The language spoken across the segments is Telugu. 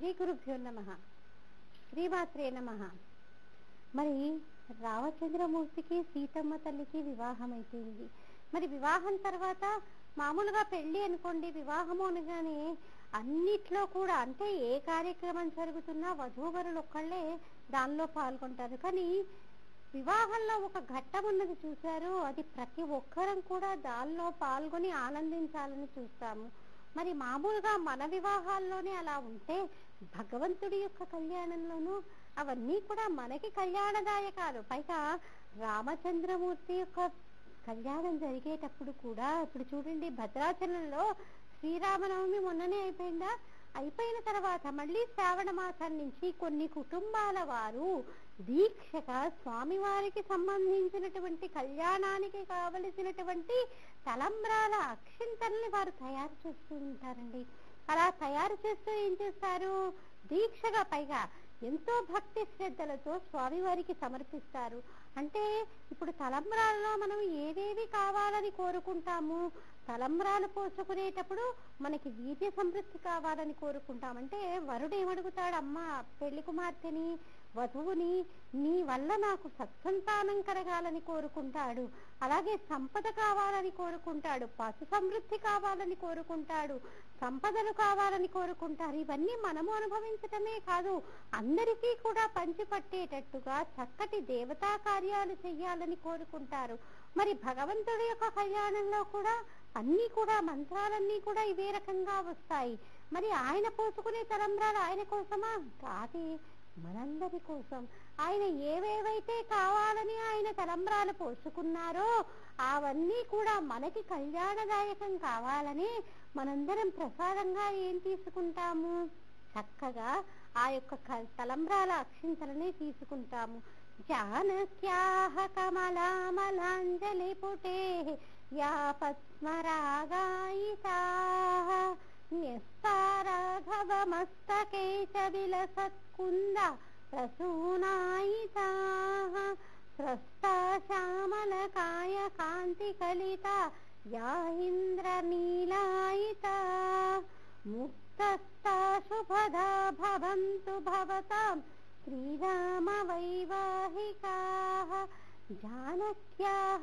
శ్రీ గురుభ్యో నమ శ్రీమాత్రే నమ మరి రామచంద్రమూర్తికి సీతమ్మ తల్లికి వివాహం అయిపోయింది మరి వివాహం తర్వాత మామూలుగా పెళ్లి అనుకోండి వివాహము అనగానే అన్నిట్లో కూడా అంటే ఏ కార్యక్రమం జరుగుతున్నా వధూవరులు ఒక్కళ్ళే దానిలో పాల్గొంటారు కానీ వివాహంలో ఒక ఘట్టం ఉన్నది చూశారు అది ప్రతి ఒక్కరం కూడా దానిలో పాల్గొని ఆనందించాలని చూస్తాము మరి మామూలుగా మన వివాహాల్లోనే అలా ఉంటే భగవంతుడి యొక్క కళ్యాణంలోనూ అవన్నీ కూడా మనకి కళ్యాణదాయకాలు పైగా రామచంద్రమూర్తి యొక్క కళ్యాణం జరిగేటప్పుడు కూడా ఇప్పుడు చూడండి భద్రాచలంలో శ్రీరామనవమి మొన్ననే అయిపోయిందా అయిపోయిన తర్వాత మళ్ళీ శ్రావణ మాసం నుంచి కొన్ని కుటుంబాల వారు దీక్షగా స్వామివారికి సంబంధించినటువంటి కళ్యాణానికి కావలసినటువంటి తలంబ్రాల అక్షింతల్ని వారు తయారు చేస్తూ ఉంటారండి అలా తయారు చేస్తూ ఏం చేస్తారు దీక్షగా పైగా ఎంతో భక్తి శ్రద్ధలతో స్వామివారికి సమర్పిస్తారు అంటే ఇప్పుడు తలంబ్రాలలో మనం ఏవేవి కావాలని కోరుకుంటాము తలంబ్రాలు పోసుకునేటప్పుడు మనకి వీర్య సమృద్ధి కావాలని కోరుకుంటాం అంటే వరుడు ఏమడుగుతాడు అమ్మ పెళ్లి కుమార్తెని వధువుని నీ వల్ల నాకు సత్సంతానం కలగాలని కోరుకుంటాడు అలాగే సంపద కావాలని కోరుకుంటాడు పశు సమృద్ధి కావాలని కోరుకుంటాడు సంపదలు కావాలని కోరుకుంటారు ఇవన్నీ మనము అనుభవించటమే కాదు అందరికీ కూడా పంచిపట్టేటట్టుగా చక్కటి దేవతా కార్యాలు చెయ్యాలని కోరుకుంటారు మరి భగవంతుడి యొక్క కళ్యాణంలో కూడా అన్ని కూడా మంత్రాలన్నీ కూడా ఇవే రకంగా వస్తాయి మరి ఆయన పోసుకునే తలంబ్రాలు ఆయన కోసమా కాదే మనందరి కోసం ఆయన ఏవేవైతే కావాలని ఆయన తలంబ్రాలు పోసుకున్నారో అవన్నీ కూడా మనకి కళ్యాణదాయకం కావాలని మనందరం ప్రసాదంగా ఏం తీసుకుంటాము చక్కగా ఆ యొక్క క- తలంబ్రాల అక్షింతలని తీసుకుంటాము జానక్యాహ కమలామలాంజలి పుటే యా పద్మరాగాయితా న్యస్తారాఘవమస్తకే చ విలసత్కుంద ప్రసూనాయితాః స్రస్తా శ్యామలకాయ కాంతికలిత యా ఇంద్రనీలాయితా ముక్తస్థా శుభదా భవంతు భవతాం శ్రీరామ వైవాహికాః జానక్యాహ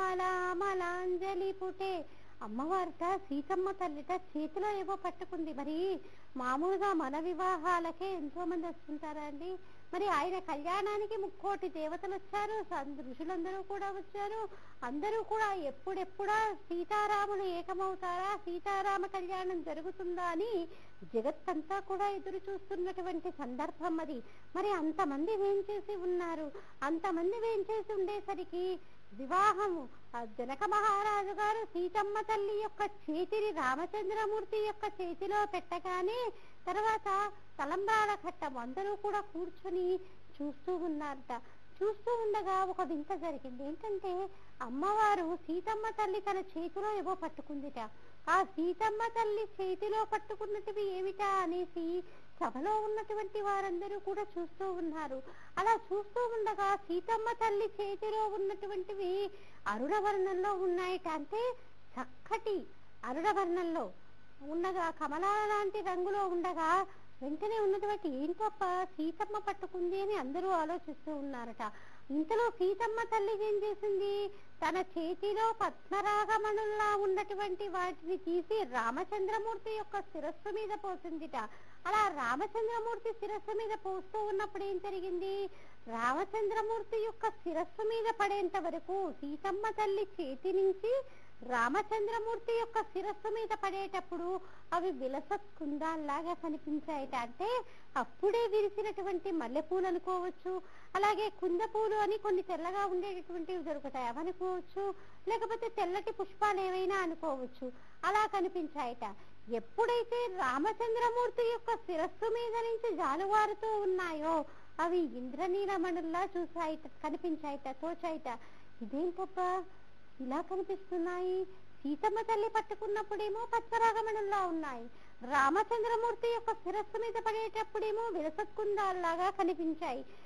కమలామలాంజలి పుటే అమ్మవారిట సీతమ్మ తల్లిట చేతిలో ఏవో పట్టుకుంది మరి మామూలుగా మన వివాహాలకే ఎంతో మంది వస్తుంటారా అండి మరి ఆయన కళ్యాణానికి ముక్కోటి దేవతలు వచ్చారు సంద- ఋషులందరూ కూడా వచ్చారు అందరూ కూడా ఎప్పుడెప్పుడా సీతారాములు ఏకమవుతారా సీతారామ కళ్యాణం జరుగుతుందా అని జగత్తంతా కూడా ఎదురు చూస్తున్నటువంటి సందర్భం అది మరి అంతమంది వేంచేసి ఉన్నారు అంతమంది వేంచేసి ఉండేసరికి వివాహము ఆ జనక మహారాజు గారు సీతమ్మ తల్లి యొక్క చేతిని రామచంద్రమూర్తి యొక్క చేతిలో పెట్టగానే తర్వాత తలంబ్రాల ఘట్టం అందరూ కూడా కూర్చొని చూస్తూ ఉన్నారట చూస్తూ ఉండగా ఒక వింత జరిగింది ఏంటంటే అమ్మవారు సీతమ్మ తల్లి తన చేతిలో ఏవో పట్టుకుందిట ఆ సీతమ్మ తల్లి చేతిలో పట్టుకున్నటివి ఏమిటా అనేసి సభలో ఉన్నటువంటి వారందరూ కూడా చూస్తూ ఉన్నారు అలా చూస్తూ ఉండగా సీతమ్మ తల్లి చేతిలో ఉన్నటువంటివి అరుణవర్ణంలో ఉన్నాయట అంటే చక్కటి అరుణవర్ణంలో ఉండగా కమలాల లాంటి రంగులో ఉండగా వెంటనే ఉన్నటువంటి ఏంటప్ప సీతమ్మ పట్టుకుంది అని అందరూ ఆలోచిస్తూ ఉన్నారట ఇంతలో సీతమ్మ తల్లి ఏం చేసింది తన చేతిలో పద్మరాగమణుల్లా ఉన్నటువంటి వాటిని తీసి రామచంద్రమూర్తి యొక్క శిరస్సు మీద పోసిందిట అలా రామచంద్రమూర్తి శిరస్సు మీద పోస్తూ ఉన్నప్పుడు ఏం జరిగింది రామచంద్రమూర్తి యొక్క శిరస్సు మీద పడేంత వరకు సీతమ్మ తల్లి చేతి నుంచి రామచంద్రమూర్తి యొక్క శిరస్సు మీద పడేటప్పుడు అవి విలసత్ కుందాల్లాగా కనిపించాయట అంటే అప్పుడే విరిసినటువంటి మల్లెపూలు అనుకోవచ్చు అలాగే కుందపూలు అని కొన్ని తెల్లగా ఉండేటటువంటివి దొరుకుతాయి అవి అనుకోవచ్చు లేకపోతే తెల్లటి పుష్పాలు ఏవైనా అనుకోవచ్చు అలా కనిపించాయట ఎప్పుడైతే రామచంద్రమూర్తి యొక్క శిరస్సు మీద నుంచి జాలువారుతూ ఉన్నాయో అవి ఇంద్రనీలమణుల్లా చూసాయిట కనిపించాయిట తోచాయిట ఇదేంటప్ప ఇలా కనిపిస్తున్నాయి సీతమ్మ తల్లి పట్టుకున్నప్పుడేమో పద్మరాగమణుల్లా ఉన్నాయి రామచంద్రమూర్తి యొక్క శిరస్సు మీద పడేటప్పుడేమో విరసత్కుందాల్లాగా కనిపించాయి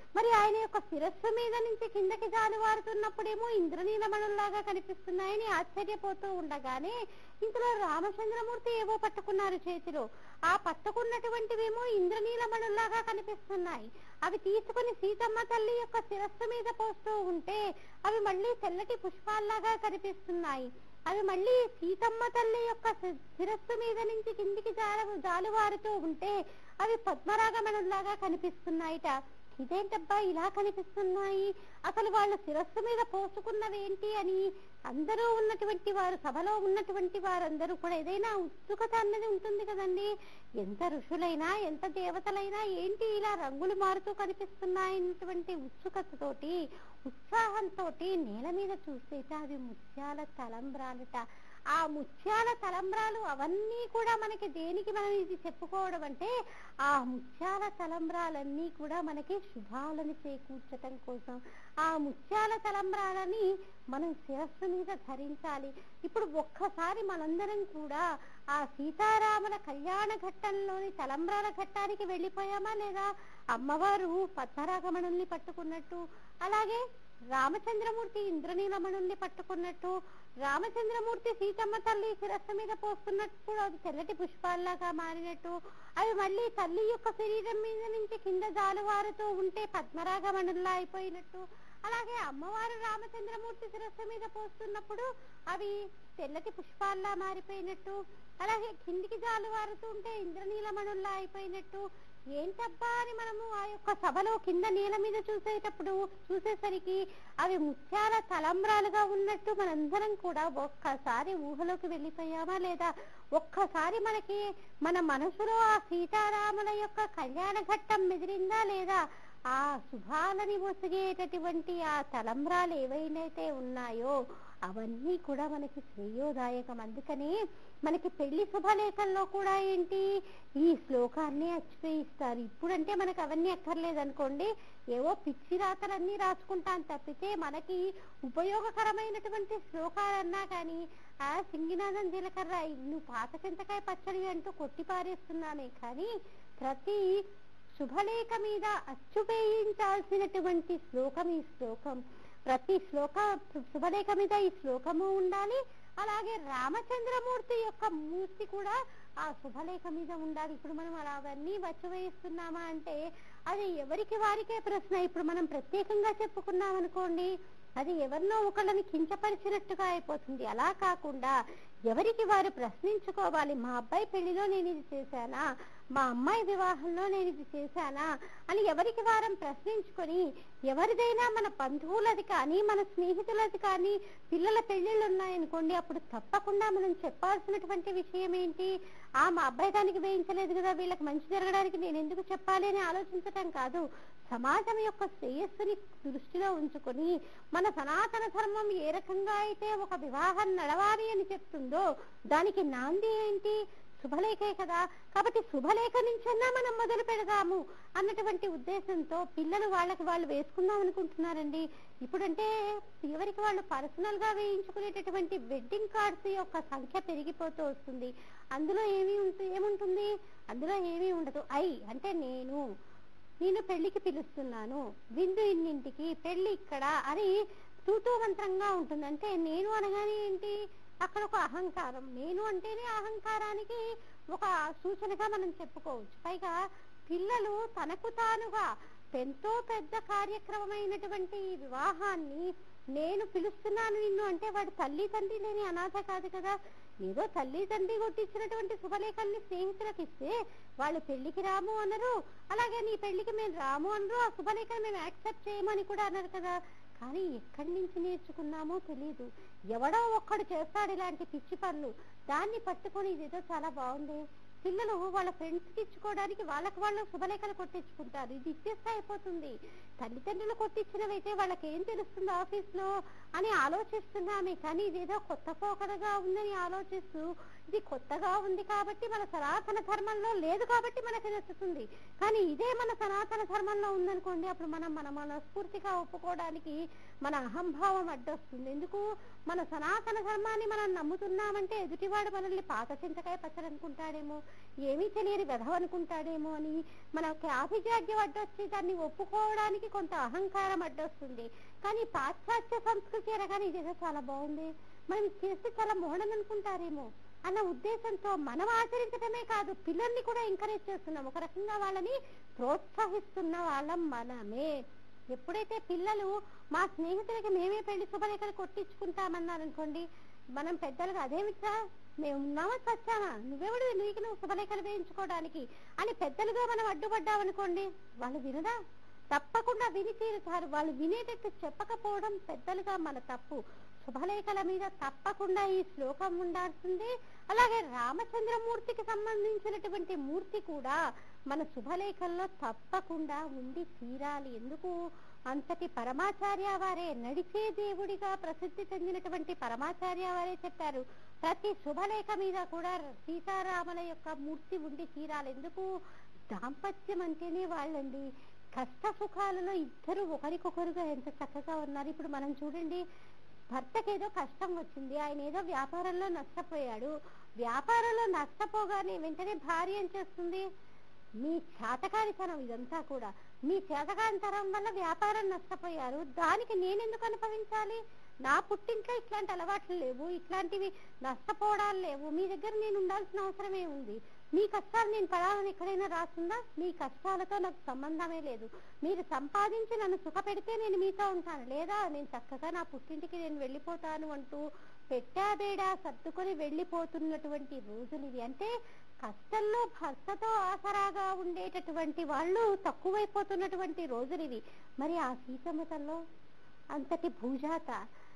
మరి ఆయన యొక్క శిరస్సు మీద నుంచి కిందకి జాలువారుతున్నప్పుడేమో ఇంద్రనీలమణుల్లాగా కనిపిస్తున్నాయని ఆశ్చర్యపోతూ ఉండగానే ఇందులో రామచంద్రమూర్తి ఏవో పట్టుకున్నారు చేతిలో ఆ పట్టుకున్నటువంటివేమో ఇంద్రనీలమణుల్లాగా కనిపిస్తున్నాయి అవి తీసుకుని సీతమ్మ తల్లి యొక్క శిరస్సు మీద పోస్తూ ఉంటే అవి మళ్ళీ తెల్లటి పుష్పాల్లాగా కనిపిస్తున్నాయి అవి మళ్ళీ సీతమ్మ తల్లి యొక్క శి- శిరస్సు మీద నుంచి కిందికి జారు జాలువారుతూ ఉంటే అవి పద్మరాగమణుల్లాగా కనిపిస్తున్నాయిట ఇదేంటబ్బా ఇలా కనిపిస్తున్నాయి అసలు వాళ్ళ శిరస్సు మీద పోసుకున్నవి ఏంటి అని అందరూ ఉన్నటువంటి వారు సభలో ఉన్నటువంటి వారందరూ కూడా ఏదైనా ఉత్సుకత అన్నది ఉంటుంది కదండి ఎంత ఋషులైనా ఎంత దేవతలైనా ఏంటి ఇలా రంగులు మారుతూ కనిపిస్తున్నాయన్నటువంటి ఉత్సుకతతోటి ఉత్సాహంతో నేల మీద చూసేట అవి ముత్యాల తలంబ్రాలట ఆ ముత్యాల తలంబ్రాలు అవన్నీ కూడా మనకి దేనికి మనం ఇది చెప్పుకోవడం అంటే ఆ ముత్యాల తలంబ్రాలన్నీ కూడా మనకి శుభాలను చేకూర్చటం కోసం ఆ ముత్యాల తలంబ్రాలని మనం శిరస్సు మీద ధరించాలి ఇప్పుడు ఒక్కసారి మనందరం కూడా ఆ సీతారాముల కళ్యాణ ఘట్టంలోని తలంబ్రాల ఘట్టానికి వెళ్ళిపోయామా లేదా అమ్మవారు పద్మరాగమణుల్ని పట్టుకున్నట్టు అలాగే రామచంద్రమూర్తి ఇంద్రనీలమణుల్ని పట్టుకున్నట్టు రామచంద్రమూర్తి సీతమ్మ తల్లి శిరస్సు మీద పోస్తున్నప్పుడు అది తెల్లటి పుష్పాల్లాగా మారినట్టు అవి మళ్ళీ తల్లి యొక్క శరీరం మీద నుంచి కింద జాలువారుతూ ఉంటే పద్మరాగమణుల్లా అయిపోయినట్టు అలాగే అమ్మవారు రామచంద్రమూర్తి శిరస్సు మీద పోస్తున్నప్పుడు అవి తెల్లటి పుష్పాల్లా మారిపోయినట్టు అలాగే కిందికి జాలువారుతూ ఉంటే ఇంద్రనీలమణుల్లా అయిపోయినట్టు ఏంటబ్బా అని మనము ఆ యొక్క సభలో కింద నేల మీద చూసేటప్పుడు చూసేసరికి అవి ముత్యాల తలంబ్రాలుగా ఉన్నట్టు మనందరం కూడా ఒక్కసారి ఊహలోకి వెళ్ళిపోయామా లేదా ఒక్కసారి మనకి మన మనసులో ఆ సీతారాముల యొక్క కళ్యాణ ఘట్టం మెదిరిందా లేదా ఆ శుభాలని ఒసిగేటటువంటి ఆ తలంబ్రాలు ఏవైనైతే ఉన్నాయో అవన్నీ కూడా మనకి శ్రేయోదాయకం అందుకని మనకి పెళ్లి శుభలేఖల్లో కూడా ఏంటి ఈ శ్లోకాన్ని అచ్చిపోయిస్తారు ఇప్పుడంటే మనకు అవన్నీ అక్కర్లేదు అనుకోండి ఏవో పిచ్చి రాతలన్నీ రాసుకుంటాం తప్పితే మనకి ఉపయోగకరమైనటువంటి శ్లోకాలన్నా కానీ ఆ సింగినాథం జీలకర్ర నువ్వు పాత చింతకాయ పచ్చడి అంటూ కొట్టి పారేస్తున్నానే కానీ ప్రతి శుభలేఖ మీద అచ్చు వేయించాల్సినటువంటి శ్లోకం ఈ శ్లోకం ప్రతి శ్లోక శుభలేఖ మీద ఈ శ్లోకము ఉండాలి అలాగే రామచంద్రమూర్తి యొక్క మూర్తి కూడా ఆ శుభలేఖ మీద ఉండాలి ఇప్పుడు మనం అలా అవన్నీ వచ్చి వేయిస్తున్నామా అంటే అది ఎవరికి వారికే ప్రశ్న ఇప్పుడు మనం ప్రత్యేకంగా చెప్పుకున్నాం అనుకోండి అది ఎవరినో ఒకళ్ళని కించపరిచినట్టుగా అయిపోతుంది అలా కాకుండా ఎవరికి వారు ప్రశ్నించుకోవాలి మా అబ్బాయి పెళ్లిలో నేను ఇది చేశానా మా అమ్మాయి వివాహంలో నేను ఇది చేశానా అని ఎవరికి వారం ప్రశ్నించుకొని ఎవరిదైనా మన బంధువులది కానీ మన స్నేహితులది కానీ పిల్లల పెళ్లిళ్ళు ఉన్నాయనుకోండి అప్పుడు తప్పకుండా మనం చెప్పాల్సినటువంటి విషయం ఏంటి ఆ మా అబ్బాయి దానికి వేయించలేదు కదా వీళ్ళకి మంచి జరగడానికి నేను ఎందుకు చెప్పాలి అని ఆలోచించటం కాదు సమాజం యొక్క శ్రేయస్సుని దృష్టిలో ఉంచుకొని మన సనాతన ధర్మం ఏ రకంగా అయితే ఒక వివాహం నడవాలి అని చెప్తుందో దానికి నాంది ఏంటి శుభలేఖే కదా కాబట్టి శుభలేఖ నుంచన్నా మనం మొదలు పెడదాము అన్నటువంటి ఉద్దేశంతో పిల్లలు వాళ్ళకి వాళ్ళు వేసుకుందాం అనుకుంటున్నారండి ఇప్పుడంటే ఎవరికి వాళ్ళు పర్సనల్ గా వేయించుకునేటటువంటి వెడ్డింగ్ కార్డ్స్ యొక్క సంఖ్య పెరిగిపోతూ వస్తుంది అందులో ఏమి ఉంటు- ఏముంటుంది అందులో ఏమీ ఉండదు ఐ అంటే నేను నేను పెళ్లికి పిలుస్తున్నాను విందు ఇన్నింటికి పెళ్లి ఇక్కడ అని తూతూ మంత్రంగా ఉంటుంది అంటే నేను అనగానే ఏంటి అక్కడ ఒక అహంకారం నేను అంటేనే అహంకారానికి ఒక సూచనగా మనం చెప్పుకోవచ్చు పైగా పిల్లలు తనకు తానుగా ఎంతో పెద్ద కార్యక్రమమైనటువంటి ఈ వివాహాన్ని నేను పిలుస్తున్నాను నిన్ను అంటే వాడు తల్లి తండ్రి లేని అనాథ కాదు కదా ఏదో తల్లి తండ్రి కొట్టించినటువంటి శుభలేఖల్ని స్నేహితులకు ఇస్తే వాళ్ళు పెళ్లికి రాము అనరు అలాగే నీ పెళ్లికి మేము రాము అనరు ఆ శుభలేఖను మేము యాక్సెప్ట్ చేయమని కూడా అన్నారు కదా కానీ ఎక్కడి నుంచి నేర్చుకున్నామో తెలియదు ఎవడో ఒక్కడు చేస్తాడు ఇలాంటి పిచ్చి పనులు దాన్ని పట్టుకొని ఇదేదో చాలా బాగుంది పిల్లలు వాళ్ళ ఫ్రెండ్స్ కి ఇచ్చుకోవడానికి వాళ్ళకి వాళ్ళు శుభలేఖలు కొట్టించుకుంటారు ఇది ఇచ్చేస్తే అయిపోతుంది తల్లిదండ్రులు కొట్టించినవైతే వాళ్ళకి ఏం తెలుస్తుంది ఆఫీస్ లో అని ఆలోచిస్తున్నామే కానీ ఇదేదో కొత్త పోకడగా ఉందని ఆలోచిస్తూ ఇది కొత్తగా ఉంది కాబట్టి మన సనాతన ధర్మంలో లేదు కాబట్టి మనకి నచ్చుతుంది కానీ ఇదే మన సనాతన ధర్మంలో ఉందనుకోండి అప్పుడు మనం మన మనస్ఫూర్తిగా ఒప్పుకోవడానికి మన అహంభావం అడ్డొస్తుంది ఎందుకు మన సనాతన ధర్మాన్ని మనం నమ్ముతున్నామంటే ఎదుటివాడు మనల్ని పాత చింతకాయ పచ్చడి అనుకుంటాడేమో ఏమీ తెలియని వెధవ అనుకుంటాడేమో అని మనకి ఆభిజాడ్యం అడ్డొచ్చి దాన్ని ఒప్పుకోవడానికి మనకి కొంత అహంకారం అడ్డొస్తుంది కానీ పాశ్చాత్య సంస్కృతి అనగానే ఇదేదో చాలా బాగుంది మనం ఇది చేస్తే చాలా మోడర్న్ అనుకుంటారేమో అన్న ఉద్దేశంతో మనం ఆచరించడమే కాదు పిల్లల్ని కూడా ఎంకరేజ్ చేస్తున్నాం ఒక రకంగా వాళ్ళని ప్రోత్సహిస్తున్న వాళ్ళం మనమే ఎప్పుడైతే పిల్లలు మా స్నేహితులకి మేమే పెళ్లి శుభలేఖలు కొట్టించుకుంటామన్నారు అనుకోండి మనం పెద్దలుగా అదేమిట్రా మేము ఉన్నామా చచ్చామా నువ్వెవడు నీకు నువ్వు శుభలేఖలు వేయించుకోవడానికి అని పెద్దలుగా మనం అడ్డుపడ్డామనుకోండి వాళ్ళు వినరా తప్పకుండా విని తీరుతారు వాళ్ళు వినేటట్టు చెప్పకపోవడం పెద్దలుగా మన తప్పు శుభలేఖల మీద తప్పకుండా ఈ శ్లోకం ఉండాల్సింది అలాగే రామచంద్రమూర్తికి సంబంధించినటువంటి మూర్తి కూడా మన శుభలేఖల్లో తప్పకుండా ఉండి తీరాలి ఎందుకు అంతటి పరమాచార్య వారే నడిచే దేవుడిగా ప్రసిద్ధి చెందినటువంటి పరమాచార్య వారే చెప్పారు ప్రతి శుభలేఖ మీద కూడా సీతారాముల యొక్క మూర్తి ఉండి తీరాలి ఎందుకు దాంపత్యం అంటేనే వాళ్ళండి కష్ట సుఖాలలో ఇద్దరు ఒకరికొకరుగా ఎంత చక్కగా ఉన్నారు ఇప్పుడు మనం చూడండి భర్తకి ఏదో కష్టం వచ్చింది ఆయన ఏదో వ్యాపారంలో నష్టపోయాడు వ్యాపారంలో నష్టపోగానే వెంటనే భార్య ఏం చేస్తుంది మీ చేతకానితనం ఇదంతా కూడా మీ చేతకానితనం వల్ల వ్యాపారం నష్టపోయారు దానికి నేనెందుకు అనుభవించాలి నా పుట్టింట్లో ఇట్లాంటి అలవాట్లు లేవు ఇట్లాంటివి నష్టపోవడాలు లేవు మీ దగ్గర నేను ఉండాల్సిన అవసరమే ఉంది మీ కష్టాలు నేను పడాలని ఎక్కడైనా రాస్తుందా మీ కష్టాలతో నాకు సంబంధమే లేదు మీరు సంపాదించి నన్ను సుఖపెడితే నేను మీతో ఉంటాను లేదా నేను చక్కగా నా పుట్టింటికి నేను వెళ్ళిపోతాను అంటూ పెట్టాబేడా సర్దుకొని వెళ్ళిపోతున్నటువంటి రోజులు ఇవి అంటే కష్టంలో భర్తతో ఆసరాగా ఉండేటటువంటి వాళ్ళు తక్కువైపోతున్నటువంటి రోజులు ఇవి మరి ఆ సీతమ్మతల్లో అంతటి భూజాత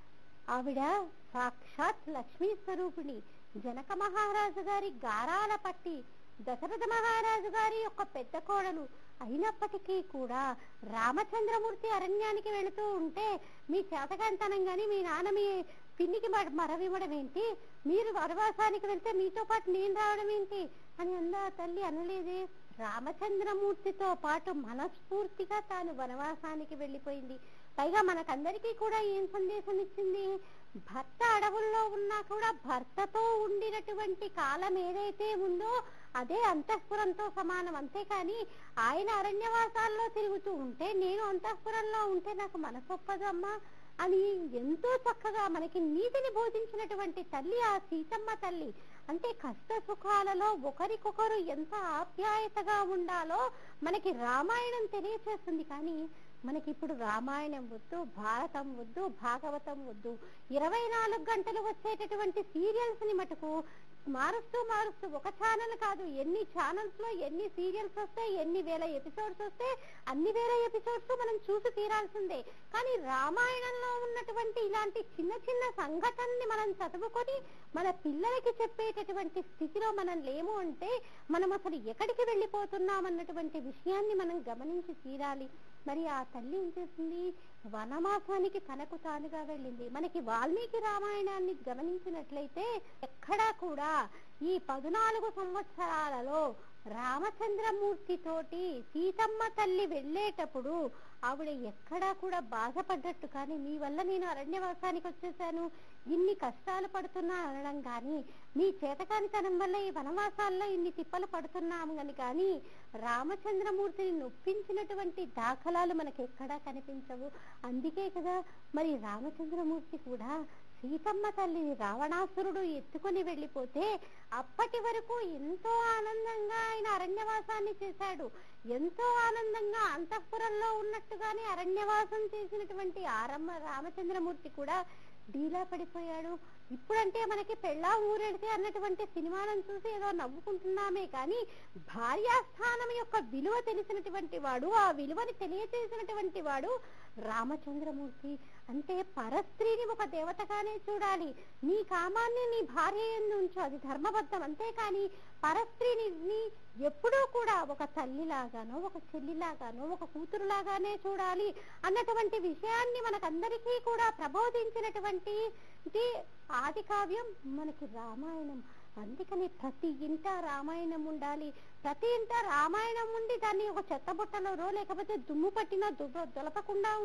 ఆవిడ సాక్షాత్ లక్ష్మీ స్వరూపిణి జనక మహారాజు గారి గారాల పట్టి దశరథ మహారాజు గారి యొక్క పెద్ద కోడలు అయినప్పటికీ కూడా రామచంద్రమూర్తి అరణ్యానికి వెళుతూ ఉంటే మీ చేతకాంతనం గాని మీ నాన్న మీ పిన్నికి మ- మరవివ్వడం ఏంటి మీరు వనవాసానికి వెళ్తే మీతో పాటు నేను రావడం ఏంటి అని అందా తల్లి అనలేదే రామచంద్రమూర్తితో పాటు మనస్ఫూర్తిగా తాను వనవాసానికి వెళ్ళిపోయింది పైగా మనకందరికీ కూడా ఏం సందేశం ఇచ్చింది భర్త అడవుల్లో ఉన్నా కూడా భర్తతో ఉండినటువంటి కాలం ఏదైతే ఉందో అదే అంతఃపురంతో సమానం అంతేకాని ఆయన అరణ్యవాసాల్లో తిరుగుతూ ఉంటే నేను అంతఃపురంలో ఉంటే నాకు మనసొప్పదు అమ్మా అని ఎంతో చక్కగా మనకి నీతిని బోధించినటువంటి తల్లి ఆ సీతమ్మ తల్లి అంటే కష్ట సుఖాలలో ఒకరికొకరు ఎంత ఆప్యాయతగా ఉండాలో మనకి రామాయణం తెలియచేస్తుంది కానీ మనకి ఇప్పుడు రామాయణం వద్దు భారతం వద్దు భాగవతం వద్దు ఇరవై నాలుగు గంటలు వచ్చేటటువంటి సీరియల్స్ ని మటుకు మారుస్తూ మారుస్తూ ఒక ఛానల్ కాదు ఎన్ని ఛానల్స్ లో ఎన్ని సీరియల్స్ వస్తే ఎన్ని వేల ఎపిసోడ్స్ వస్తే అన్ని వేల ఎపిసోడ్స్ మనం చూసి తీరాల్సిందే కానీ రామాయణంలో ఉన్నటువంటి ఇలాంటి చిన్న చిన్న సంఘటనని మనం చదువుకొని మన పిల్లలకి చెప్పేటటువంటి స్థితిలో మనం లేము అంటే మనం అసలు ఎక్కడికి వెళ్ళిపోతున్నాం అన్నటువంటి విషయాన్ని మనం గమనించి తీరాలి మరి ఆ తల్లి ఏం చేసింది వనవాసానికి తనకు తానుగా వెళ్ళింది మనకి వాల్మీకి రామాయణాన్ని గమనించినట్లయితే ఎక్కడా కూడా ఈ పద్నాలుగు సంవత్సరాలలో రామచంద్రమూర్తి తోటి సీతమ్మ తల్లి వెళ్ళేటప్పుడు ఆవిడ ఎక్కడా కూడా బాధపడ్డట్టు కానీ మీ వల్ల నేను అరణ్యవాసానికి వచ్చేసాను ఇన్ని కష్టాలు పడుతున్నా అనడం కానీ మీ చేతకానితనం వల్ల ఈ వనవాసాల్లో ఇన్ని తిప్పలు పడుతున్నాము అని కానీ రామచంద్రమూర్తిని నొప్పించినటువంటి దాఖలాలు మనకి ఎక్కడా కనిపించవు అందుకే కదా మరి రామచంద్రమూర్తి కూడా సీతమ్మ తల్లిని రావణాసురుడు ఎత్తుకొని వెళ్ళిపోతే అప్పటి వరకు ఎంతో ఆనందంగా ఆయన అరణ్యవాసాన్ని చేశాడు ఎంతో ఆనందంగా అంతఃపురంలో ఉన్నట్టుగానే అరణ్యవాసం చేసినటువంటి ఆరమ్మ రామచంద్రమూర్తి కూడా డీలా పడిపోయాడు ఇప్పుడంటే మనకి పెళ్ళా ఊరెడితే అన్నటువంటి సినిమాలను చూసి ఏదో నవ్వుకుంటున్నామే కానీ భార్యాస్థానం యొక్క విలువ తెలిసినటువంటి వాడు ఆ విలువని తెలియచేసినటువంటి వాడు రామచంద్రమూర్తి అంటే పరస్త్రీని ఒక దేవతగానే చూడాలి నీ కామాన్ని నీ భార్య ఎందు ఉంచు అది ధర్మబద్ధం అంతేకాని పరస్త్రీని ని ఎప్పుడూ కూడా ఒక తల్లిలాగానో ఒక చెల్లిలాగానో ఒక కూతురులాగానే చూడాలి అన్నటువంటి విషయాన్ని మనకందరికీ కూడా ప్రబోధించినటువంటి ఇది ఆది కావ్యం మనకి రామాయణం అందుకని ప్రతి ఇంట రామాయణం ఉండాలి ప్రతి ఇంట రామాయణం ఉండి దాన్ని ఒక చెత్తబుట్టలోనో లేకపోతే దుమ్ము పట్టిన దుబ్బ దొలపకుండా ఉం-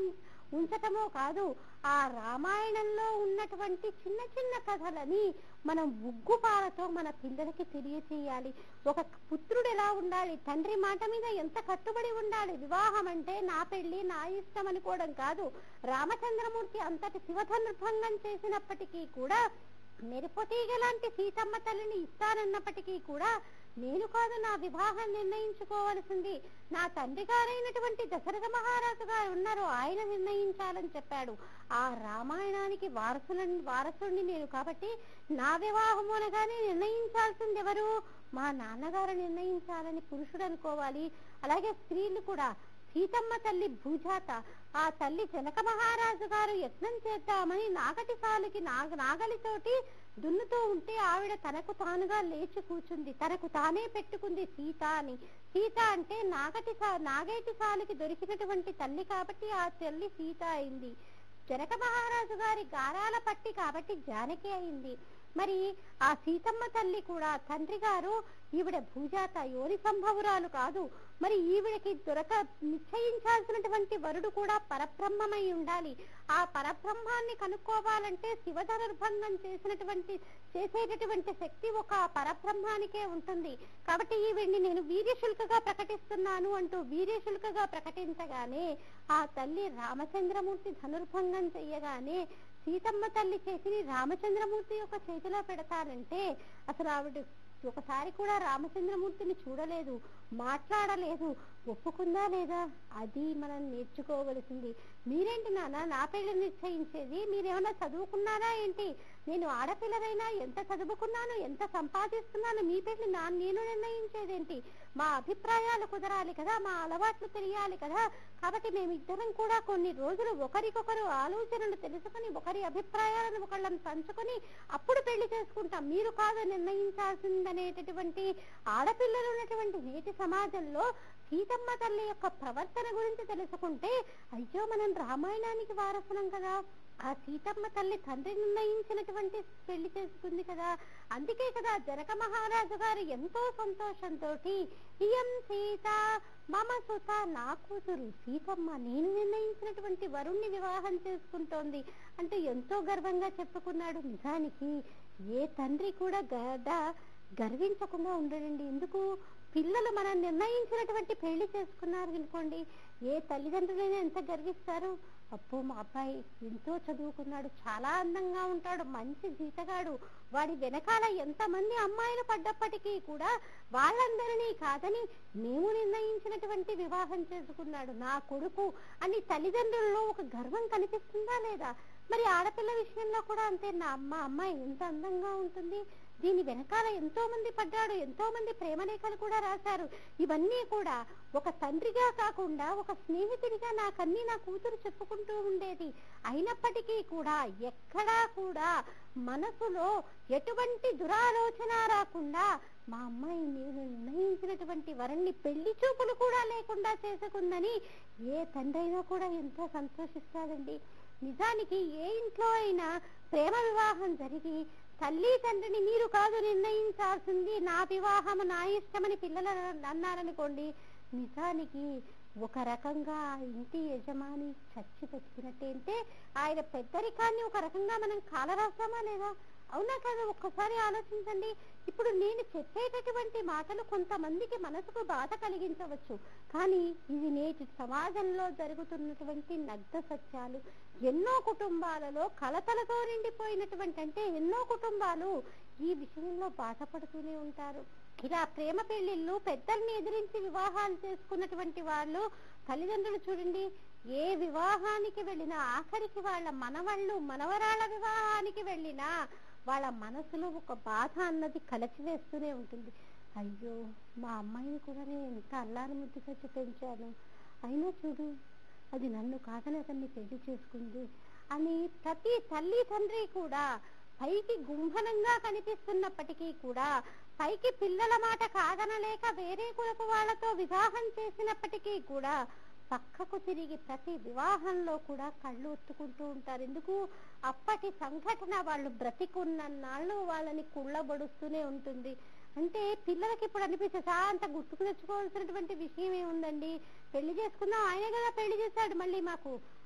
ఉంచటమో కాదు ఆ రామాయణంలో ఉన్నటువంటి చిన్న చిన్న కథలని మనం ఉగ్గుపాలతో మన పిల్లలకి తెలియచేయాలి ఒక పుత్రుడు ఎలా ఉండాలి తండ్రి మాట మీద ఎంత కట్టుబడి ఉండాలి వివాహం అంటే నా పెళ్లి నా ఇష్టం అనుకోవడం కాదు రామచంద్రమూర్తి అంతటి శివధనుర్భంగం చేసినప్పటికీ కూడా మెరుపతీగ లాంటి సీతమ్మ తల్లిని ఇస్తానన్నప్పటికీ కూడా నేను కాదు నా వివాహం నిర్ణయించుకోవలసింది నా తండ్రి గారైనటువంటి దశరథ మహారాజు గారు ఉన్నారు ఆయన నిర్ణయించాలని చెప్పాడు ఆ రామాయణానికి వారసులని వారసుడిని నేను కాబట్టి నా వివాహం అనగానే నిర్ణయించాల్సింది ఎవరు మా నాన్నగారు నిర్ణయించాలని పురుషుడు అనుకోవాలి అలాగే స్త్రీలు కూడా సీతమ్మ తల్లి భూజాత ఆ తల్లి జనక మహారాజు గారు యత్నం చేద్దామని నాగటి సాలుకి నాగ నాగలితోటి దున్నుతూ ఉంటే ఆవిడ తనకు తానుగా లేచి కూర్చుంది తనకు తానే పెట్టుకుంది సీత అని సీత అంటే నాగటి సా నాగేటి సాలుకి దొరికినటువంటి తల్లి కాబట్టి ఆ తల్లి సీత అయింది జనక మహారాజు గారి గారాల పట్టి కాబట్టి జానకి అయింది మరి ఆ సీతమ్మ తల్లి కూడా తండ్రి గారు ఈవిడ భూజాత యోని సంభవురాలు కాదు మరి ఈవిడకి దొరక నిశ్చయించాల్సినటువంటి వరుడు కూడా పరబ్రహ్మమై ఉండాలి ఆ పరబ్రహ్మాన్ని కనుక్కోవాలంటే శివధనుర్భంగం చేసినటువంటి చేసేటటువంటి శక్తి ఒక పరబ్రహ్మానికే ఉంటుంది కాబట్టి ఈవిడ్ని నేను వీర్యశుల్కగా ప్రకటిస్తున్నాను అంటూ వీర్యశుల్కగా ప్రకటించగానే ఆ తల్లి రామచంద్రమూర్తి ధనుర్భంగం చెయ్యగానే సీతమ్మ తల్లి చేతిని రామచంద్రమూర్తి యొక్క చేతిలో పెడతానంటే అసలు ఆవిడ ఒకసారి కూడా రామచంద్రమూర్తిని చూడలేదు మాట్లాడలేదు ఒప్పుకుందా లేదా అది మనం నేర్చుకోవలసింది మీరేంటి నాన్న నా పెళ్లి నిశ్చయించేది మీరేమన్నా చదువుకున్నారా ఏంటి నేను ఆడపిల్లరైనా ఎంత చదువుకున్నాను ఎంత సంపాదిస్తున్నాను మీ పెళ్లి నా నేను నిర్ణయించేదేంటి మా అభిప్రాయాలు కుదరాలి కదా మా అలవాట్లు తెలియాలి కదా కాబట్టి మేమిద్దరం కూడా కొన్ని రోజులు ఒకరికొకరు ఆలోచనలు తెలుసుకొని ఒకరి అభిప్రాయాలను ఒకళ్ళని పంచుకొని అప్పుడు పెళ్లి చేసుకుంటాం మీరు కాదు నిర్ణయించాల్సిందనేటటువంటి ఆడపిల్లలు ఉన్నటువంటి నేటి సమాజంలో సీతమ్మ తల్లి యొక్క ప్రవర్తన గురించి తెలుసుకుంటే అయ్యో మనం రామాయణానికి వారసులం కదా ఆ సీతమ్మ తల్లి తండ్రి నిర్ణయించినటువంటి పెళ్లి చేసుకుంది కదా అందుకే కదా జనక మహారాజు గారు ఎంతో సంతోషంతో ఇయం సీత మమ సుత నా కూతురు సీతమ్మ నేను నిర్ణయించినటువంటి వరుణ్ణి వివాహం చేసుకుంటోంది అంటే ఎంతో గర్వంగా చెప్పుకున్నాడు నిజానికి ఏ తండ్రి కూడా గద గర్వించకుండా ఉండడండి ఎందుకు పిల్లలు మనం నిర్ణయించినటువంటి పెళ్లి చేసుకున్నారు అనుకోండి ఏ తల్లిదండ్రులైనా ఎంత గర్విస్తారు అప్పు మా అబ్బాయి ఎంతో చదువుకున్నాడు చాలా అందంగా ఉంటాడు మంచి జీతగాడు వాడి వెనకాల ఎంతమంది అమ్మాయిలు పడ్డప్పటికీ కూడా వాళ్ళందరినీ కాదని మేము నిర్ణయించినటువంటి వివాహం చేసుకున్నాడు నా కొడుకు అని తల్లిదండ్రుల్లో ఒక గర్వం కనిపిస్తుందా లేదా మరి ఆడపిల్ల విషయంలో కూడా అంతే నా అమ్మ అమ్మాయి ఎంత అందంగా ఉంటుంది దీని వెనకాల ఎంతో మంది పడ్డాడు ఎంతో మంది ప్రేమలేఖలు కూడా రాశారు ఇవన్నీ కూడా ఒక తండ్రిగా కాకుండా ఒక స్నేహితుడిగా నాకన్నీ నా కూతురు చెప్పుకుంటూ ఉండేది అయినప్పటికీ కూడా ఎక్కడా కూడా మనసులో ఎటువంటి దురాలోచన రాకుండా మా అమ్మాయి నేను నిర్ణయించినటువంటి వరన్ని పెళ్లి చూపులు కూడా లేకుండా చేసుకుందని ఏ తండ్రైనా కూడా ఎంతో సంతోషిస్తాడండి నిజానికి ఏ ఇంట్లో అయినా ప్రేమ వివాహం జరిగి తల్లి తండ్రిని మీరు కాదు నిర్ణయించాల్సింది నా వివాహం నా ఇష్టమని పిల్లలు అన్నారనుకోండి నిజానికి ఒక రకంగా ఆ ఇంటి యజమాని చచ్చి బతికినట్టే అంటే ఆయన పెద్దరికాన్ని ఒక రకంగా మనం కాలరాస్తామా లేదా అవునా కదా ఒక్కసారి ఆలోచించండి ఇప్పుడు నేను చెప్పేటటువంటి మాటలు కొంతమందికి మనసుకు బాధ కలిగించవచ్చు కానీ ఇది నేటి సమాజంలో జరుగుతున్నటువంటి నగ్న సత్యాలు ఎన్నో కుటుంబాలలో కలతలతో నిండిపోయినటువంటి అంటే ఎన్నో కుటుంబాలు ఈ విషయంలో బాధపడుతూనే ఉంటారు ఇలా ప్రేమ పెళ్లిళ్ళు పెద్దల్ని ఎదిరించి వివాహాలు చేసుకున్నటువంటి వాళ్ళు తల్లిదండ్రులు చూడండి ఏ వివాహానికి వెళ్ళినా ఆఖరికి వాళ్ళ మనవళ్ళు మనవరాళ్ళ వివాహానికి వెళ్ళినా వాళ్ళ మనసులో ఒక బాధ అన్నది కలచివేస్తూనే ఉంటుంది అయ్యో మా అమ్మాయిని కూడా నేను ఎంత అల్లారు ముద్దుగా పెంచాను అయినా చూడు అది నన్ను కాదని అతన్ని పెళ్లి చేసుకుంది అని ప్రతి తల్లి తండ్రి కూడా పైకి గుంభనంగా కనిపిస్తున్నప్పటికీ కూడా పైకి పిల్లల మాట కాదనలేక వేరే కులపు వాళ్ళతో వివాహం చేసినప్పటికీ కూడా పక్కకు తిరిగి ప్రతి వివాహంలో కూడా కళ్ళు ఒత్తుకుంటూ ఉంటారు ఎందుకు అప్పటి సంఘటన వాళ్ళు బ్రతికున్న నాళ్ళు వాళ్ళని కుళ్ళబడుస్తూనే ఉంటుంది అంటే పిల్లలకి ఇప్పుడు అనిపిస్తుంది "ఆ, అంత గుర్తుకు తెచ్చుకోవాల్సినటువంటి విషయం ఏముందండి పెళ్లి చేసుకున్నాం ఆయనే కదా పెళ్లి చేశాడు మళ్ళీ మాకు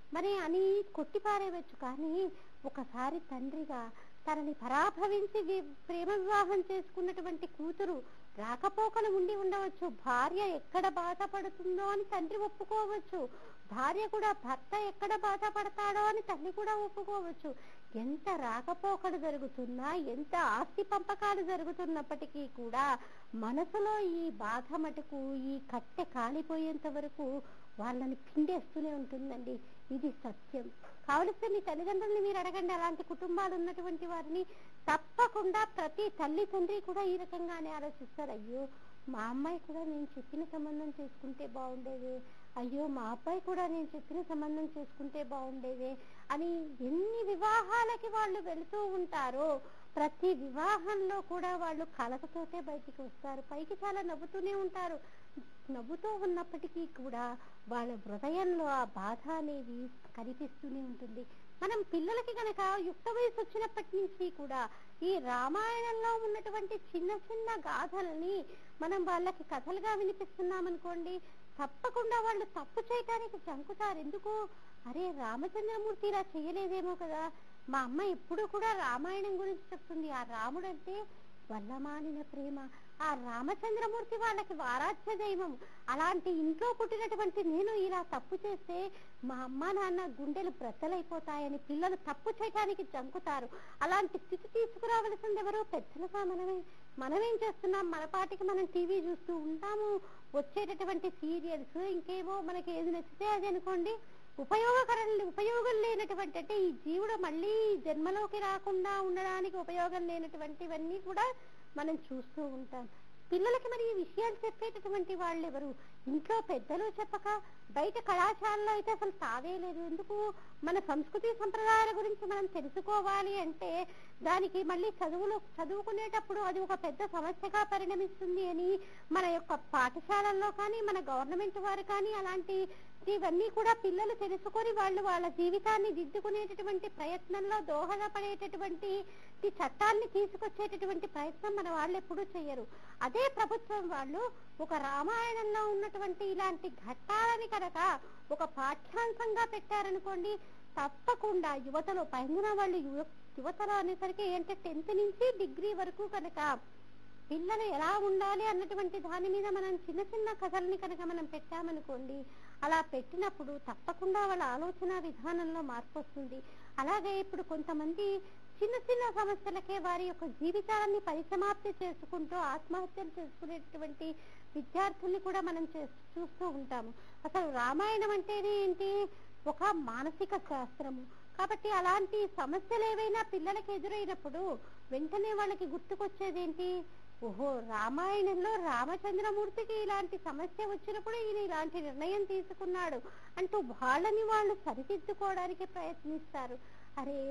మరి అని కొట్టిపారేయవచ్చు కానీ ఒకసారి తండ్రిగా తనని పరాభవించి వి- ప్రేమ వివాహం చేసుకున్నటువంటి కూతురు రాకపోకలు ఉండి ఉండవచ్చు భార్య ఎక్కడ బాధపడుతుందో అని తండ్రి ఒప్పుకోవచ్చు భార్య కూడా భర్త ఎక్కడ బాధపడతాడో అని తల్లి కూడా ఒప్పుకోవచ్చు ఎంత రాకపోకలు జరుగుతున్నా ఎంత ఆస్తి పంపకాలు జరుగుతున్నప్పటికీ కూడా మనసులో ఈ బాధ మటుకు ఈ కట్టె కాలిపోయేంత వరకు వాళ్ళని పిండేస్తూనే ఉంటుందండి ఇది సత్యం కావలిస్తే మీ తల్లిదండ్రుల్ని మీరు అడగండి అలాంటి కుటుంబాలు ఉన్నటువంటి వారిని తప్పకుండా ప్రతి తల్లి తండ్రి కూడా ఈ రకంగానే ఆలోచిస్తారు అయ్యో మా అమ్మాయి కూడా నేను చెప్పిన సంబంధం చేసుకుంటే బాగుండేది అయ్యో మా అబ్బాయి కూడా నేను చెప్పిన సంబంధం చేసుకుంటే బాగుండేది అని ఎన్ని వివాహాలకి వాళ్ళు వెళుతూ ఉంటారో ప్రతి వివాహంలో కూడా వాళ్ళు కలతతోటే బయటికి వస్తారు పైకి చాలా నవ్వుతూనే ఉంటారు నవ్వుతూ ఉన్నప్పటికీ కూడా వాళ్ళ హృదయంలో ఆ బాధ అనేది కనిపిస్తూనే ఉంటుంది మనం పిల్లలకి గనక యుక్త వయసు వచ్చినప్పటి నుంచి కూడా ఈ రామాయణంలో ఉన్నటువంటి చిన్న చిన్న గాథల్ని మనం వాళ్ళకి కథలుగా వినిపిస్తున్నాం అనుకోండి తప్పకుండా వాళ్ళు తప్పు చేయటానికి జంకుతారు ఎందుకు అరే రామచంద్రమూర్తి ఇలా చేయలేదేమో కదా మా అమ్మ ఎప్పుడు కూడా రామాయణం గురించి చెప్తుంది ఆ రాముడు అంటే వల్లమానిన ప్రేమ ఆ రామచంద్రమూర్తి వాళ్ళకి వారాధ్య దైవం అలాంటి ఇంట్లో పుట్టినటువంటి నేను ఇలా తప్పు చేస్తే మా అమ్మ నాన్న గుండెలు బ్రద్దలైపోతాయని పిల్లలు తప్పు చేయడానికి జంకుతారు అలాంటి స్థితి తీసుకురావలసింది ఎవరు పెద్దలుగా మనమే మనమేం చేస్తున్నాం మన పాటికి మనం టీవీ చూస్తూ ఉంటాము వచ్చేటటువంటి సీరియల్స్ ఇంకేమో మనకి ఏది నచ్చితే అది అనుకోండి ఉపయోగకరం ఉపయోగం లేనటువంటి అంటే ఈ జీవుడు మళ్ళీ ఈ జన్మలోకి రాకుండా ఉండడానికి ఉపయోగం లేనటువంటివన్నీ కూడా మనం చూస్తూ ఉంటాం పిల్లలకి మరి ఈ విషయాలు చెప్పేటటువంటి వాళ్ళు ఎవరు ఇంట్లో పెద్దలు చెప్పక బయట కళాశాలలో అయితే అసలు తావే లేదు ఎందుకు మన సంస్కృతి సంప్రదాయాల గురించి మనం తెలుసుకోవాలి అంటే దానికి మళ్ళీ చదువులో చదువుకునేటప్పుడు అది ఒక పెద్ద సమస్యగా పరిణమిస్తుంది అని మన యొక్క పాఠశాలల్లో కానీ మన గవర్నమెంట్ వారు కానీ అలాంటి ఇవన్నీ కూడా పిల్లలు తెలుసుకొని వాళ్ళు వాళ్ళ జీవితాన్ని దిద్దుకునేటటువంటి ప్రయత్నంలో దోహదపడేటటువంటి ఈ చట్టాన్ని తీసుకొచ్చేటటువంటి ప్రయత్నం మన వాళ్ళు ఎప్పుడూ చేయరు అదే ప్రభుత్వం వాళ్ళు ఒక రామాయణంలో ఉన్నటువంటి ఇలాంటి ఘట్టాలని కనుక ఒక పాఠ్యాంశంగా పెట్టారనుకోండి తప్పకుండా యువతలో పైన వాళ్ళు యువ- యువతలో అనేసరికి ఏంటంటే టెన్త్ నుంచి డిగ్రీ వరకు కనుక పిల్లలు ఎలా ఉండాలి అన్నటువంటి దాని మీద మనం చిన్న చిన్న కథల్ని కనుక మనం పెట్టామనుకోండి అలా పెట్టినప్పుడు తప్పకుండా వాళ్ళ ఆలోచన విధానంలో మార్పు వస్తుంది అలాగే ఇప్పుడు కొంతమంది చిన్న చిన్న సమస్యలకే వారి యొక్క జీవితాన్ని పరిసమాప్తి చేసుకుంటూ ఆత్మహత్యలు చేసుకునేటువంటి విద్యార్థుల్ని కూడా మనం చే- చూస్తూ ఉంటాము అసలు రామాయణం అంటేనే ఏంటి ఒక మానసిక శాస్త్రము కాబట్టి అలాంటి సమస్యలు ఏవైనా పిల్లలకి ఎదురైనప్పుడు వెంటనే వాళ్ళకి గుర్తుకొచ్చేది ఏంటి ఓహో రామాయణంలో రామచంద్రమూర్తికి ఇలాంటి సమస్య వచ్చినప్పుడు ఈయన ఇలాంటి నిర్ణయం తీసుకున్నాడు అంటూ వాళ్ళని వాళ్ళు సరిదిద్దుకోవడానికి ప్రయత్నిస్తారు అరే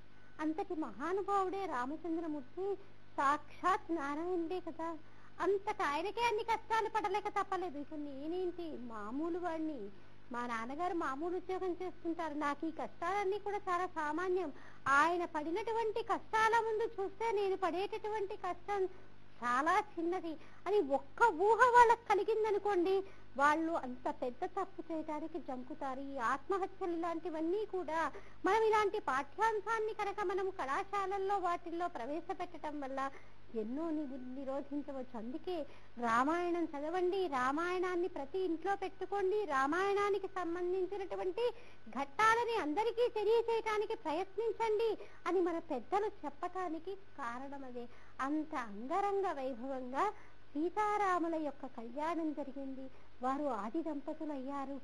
అంతటి మహానుభావుడే రామచంద్రమూర్తి సాక్షాత్ నారాయణుడే కదా అంతటి ఆయనకే అన్ని కష్టాలు పడలేక తప్పలేదు ఇక నేనేంటి మామూలు వాడిని మా నాన్నగారు మామూలు ఉద్యోగం చేస్తుంటారు నాకు ఈ కష్టాలన్నీ కూడా చాలా సామాన్యం ఆయన పడినటువంటి కష్టాల ముందు చూస్తే నేను పడేటటువంటి కష్టం చాలా చిన్నది అని ఒక్క ఊహ వాళ్ళకి కలిగిందనుకోండి వాళ్ళు అంత పెద్ద తప్పు చేయడానికి జంకుతారు ఈ ఆత్మహత్యలు ఇలాంటివన్నీ కూడా మనం ఇలాంటి పాఠ్యాంశాన్ని కనుక మనం కళాశాలల్లో వాటిల్లో ప్రవేశపెట్టడం వల్ల ఎన్నో ని- నిరోధించవచ్చు అందుకే రామాయణం చదవండి రామాయణాన్ని ప్రతి ఇంట్లో పెట్టుకోండి రామాయణానికి సంబంధించినటువంటి ఘట్టాలని అందరికీ తెలియచేయటానికి ప్రయత్నించండి అని మన పెద్దలు చెప్పటానికి కారణం అదే అంత అంగరంగ వైభవంగా సీతారాముల యొక్క కళ్యాణం జరిగింది వారు ఆది దంపతులు అయ్యారు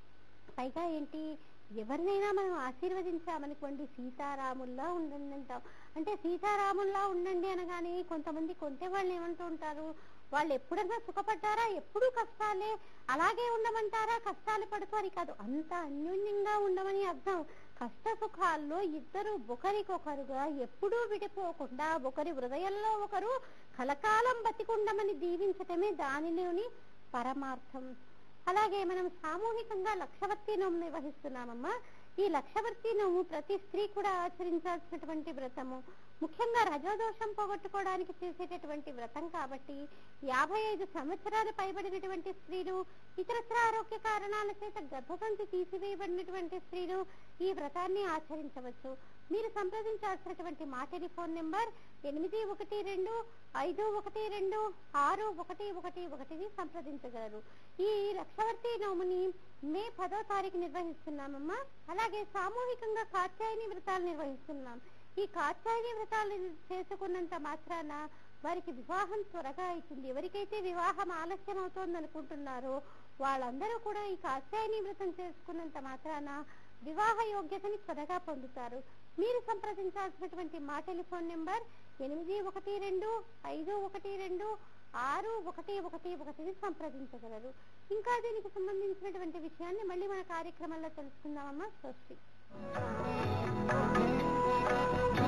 పైగా ఏంటి ఎవరినైనా మనం ఆశీర్వదించామనుకోండి సీతారాముల్లా ఉండండి అంటాం అంటే సీతారాముల్లా ఉండండి అనగానే కొంతమంది కొంటే వాళ్ళు ఏమంటూ ఉంటారు వాళ్ళు ఎప్పుడైనా సుఖపడ్డారా ఎప్పుడూ కష్టాలే అలాగే ఉండమంటారా కష్టాలు పడుతారు కాదు అంత అన్యోన్యంగా ఉండమని అర్థం కష్ట సుఖాల్లో ఇద్దరు ఒకరికొకరుగా ఎప్పుడూ విడిపోకుండా ఒకరి హృదయంలో ఒకరు కలకాలం బతికుండమని దీవించటమే దానిలోని పరమార్థం అలాగే మనం సామూహికంగా లక్షవర్తి నోము నిర్వహిస్తున్నామమ్మా ఈ లక్షవర్తి నోము ప్రతి స్త్రీ కూడా ఆచరించాల్సినటువంటి వ్రతము ముఖ్యంగా రజోదోషం పోగొట్టుకోవడానికి చేసేటటువంటి వ్రతం కాబట్టి యాభై ఐదు సంవత్సరాలు పైబడినటువంటి స్త్రీలు ఇతరత్ర ఆరోగ్య కారణాల చేత గర్భసంచి తీసివేయబడినటువంటి స్త్రీలు ఈ వ్రతాన్ని ఆచరించవచ్చు మీరు సంప్రదించాల్సినటువంటి మా టెలిఫోన్ నెంబర్ ఎనిమిది ఒకటి రెండు ఐదు ఒకటి రెండు ఆరు ఒకటి ఒకటి ఒకటిని సంప్రదించగలరు ఈ లక్షవర్తి నోముని మే పదో తారీఖు నిర్వహిస్తున్నామమ్మా అలాగే సామూహికంగా కాత్యాయని వ్రతాలు నిర్వహిస్తున్నాం ఈ కాత్యాయని వ్రతాలు చేసుకున్నంత మాత్రాన వారికి వివాహం త్వరగా అవుతుంది ఎవరికైతే వివాహం ఆలస్యం అవుతోంది అనుకుంటున్నారో వాళ్ళందరూ కూడా ఈ కాత్యాయని వ్రతం చేసుకున్నంత మాత్రాన వివాహ యోగ్యతని త్వరగా పొందుతారు మీరు సంప్రదించాల్సినటువంటి మా టెలిఫోన్ నెంబర్ ఎనిమిది ఒకటి రెండు ఐదు ఒకటి రెండు ఆరు ఒకటి ఒకటి ఒకటిని సంప్రదించగలరు ఇంకా దీనికి సంబంధించినటువంటి విషయాన్ని మళ్ళీ మన కార్యక్రమంలో తెలుసుకుందామమ్మా స్వస్తి